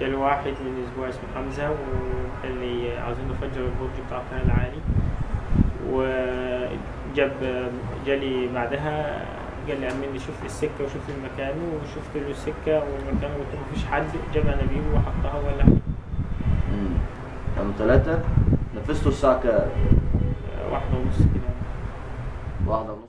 جالي واحد من اسبوع اسمه حمزه وقال لي عاوزين نفجر البرج بتاع القناه العالي وجاب جالي بعدها قال لي أمني شوف لي السكة وشوف لي المكان وشفت له السكة والمكان وقلت له مفيش حد جاب أنابيب وحطها ولا امم رقم ثلاثة نفذته الساعة كام؟ واحدة ونص كده واحدة ونص